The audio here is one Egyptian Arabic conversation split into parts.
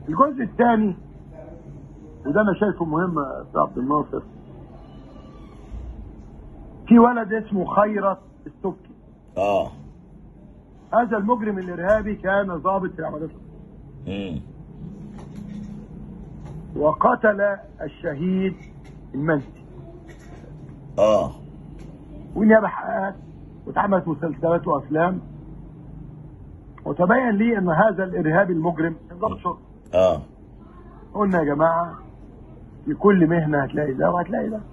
الجزء الثاني وده انا شايفه مهم يا أستاذ عبد الناصر في ولد اسمه خيرت السبكي اه هذا المجرم الارهابي كان ضابط في العمليات امم وقتل الشهيد المنسي اه والنيابه حققت واتعملت مسلسلات وافلام وتبين لي ان هذا الارهابي المجرم كان ضابط شرطه اه قلنا يا جماعه في كل مهنه هتلاقي ده وهتلاقي ده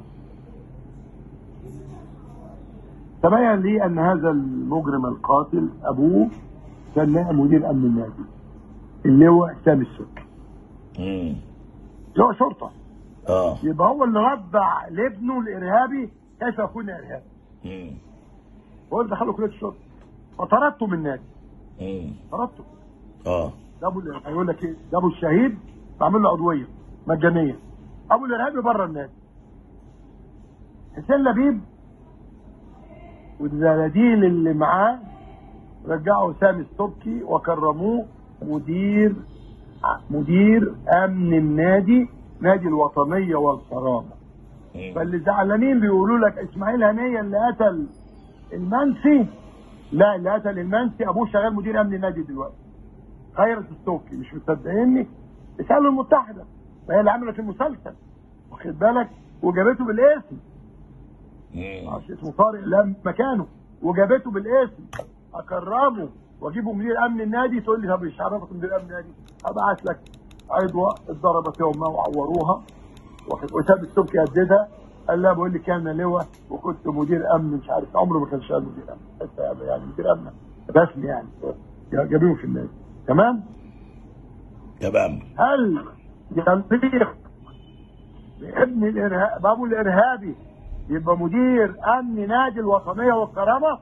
تبين لي ان هذا المجرم القاتل ابوه كان نائب مدير امن النادي اللي هو سامي السكي امم اللي هو شرطه اه يبقى هو اللي ربع لابنه الارهابي كيف يكون ارهابي امم هو اللي دخله كليه الشرطه فطردته من النادي امم طردته اه جابوا ال- هيقول لك ايه جابوا الشهيد بعمل له عضويه مجانيه ابو الارهابي بره النادي حسين لبيب والزناديل اللي معاه رجعوا سامي السبكي وكرموه مدير مدير امن النادي نادي الوطنيه والكرامه مم. فاللي زعلانين بيقولوا لك اسماعيل هنيه اللي قتل المنسي لا اللي قتل المنسي ابوه شغال مدير امن النادي دلوقتي خيرت السوكي مش مصدقيني اسالوا المتحده ما هي اللي عملت المسلسل واخد بالك وجابته بالاسم مم. معرفش اسمه طارق لا مكانه وجابته بالاسم اكرمه واجيبه مدير امن النادي تقول لي طب مش عرفك مدير امن النادي ابعت لك عضوه اتضربت يومها وعوروها واخد- وساب السبكي يهددها قال لا بقول لك انا لواء وكنت مدير امن مش عارف عمره ما كان شغال مدير امن حتى يعني مدير امن رسمي يعني جابوه في النادي تمام تمام هل يليق بابن الارهاب ابو الارهابي يبقى مدير امن نادي الوطنيه والكرامه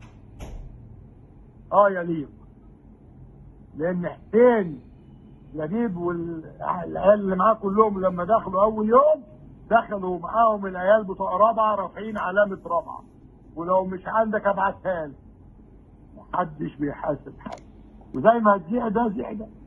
اه يليق لان حسين لبيب والعيال اللي معاه كلهم لما دخلوا اول يوم دخلوا معاهم العيال بتوع رابعه رافعين علامه رابعه ولو مش عندك ابعتها لي محدش بيحاسب حد وزي ما هتذيع ده زيع ده